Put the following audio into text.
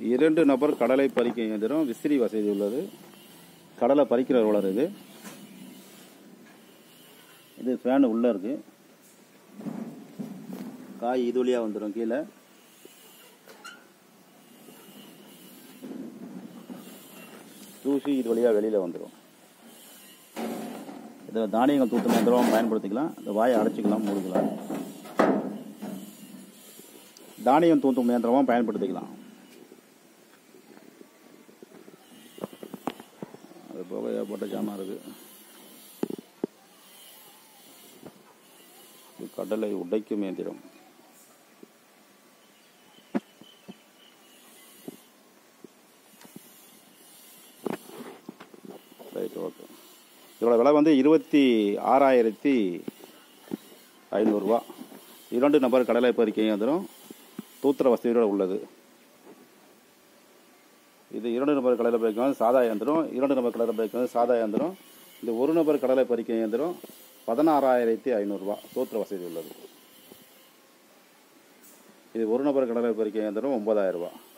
இரண்டு நபர் கடலை பறிக்க இயந்திரம் விசிறி வசதி உள்ளது கடலை பறிக்கிற ரோலர் இது இது ஃபேன் உள்ளே இருக்கு காய் இது வழியாக வந்துடும் கீழே தூசி இது வழியாக வெளியில் வந்துடும் இதில் தானியங்கள் தூத்து இயந்திரம் பயன்படுத்திக்கலாம் இந்த வாயை அடைச்சிக்கலாம் மூடிக்கலாம் தானியம் தூத்தும் இயந்திரமாக பயன்படுத்திக்கலாம் அது போக ஏகப்பட்ட ஜாமான் இருக்கு இது கடலை உடைக்கும் இயந்திரம் ரைட் ஓகே இதோட விலை வந்து இருபத்தி ஆறாயிரத்தி ஐநூறுரூவா இரண்டு நபர் கடலை பறிக்கை இயந்திரம் தூத்திர வசதியோடு உள்ளது இது இரண்டு நபர் கடலை பறிக்க வந்து சாதா இயந்திரம் இரண்டு நபர் கடலை பறிக்க வந்து சாதா இயந்திரம் இந்த ஒரு நபர் கடலை பறிக்க இயந்திரம் பதினாறாயிரத்தி ஐநூறுரூவா தூத்திர வசதி உள்ளது இது ஒரு நபர் கடலை பறிக்க இயந்திரம் ஒன்பதாயிரம் ரூபாய்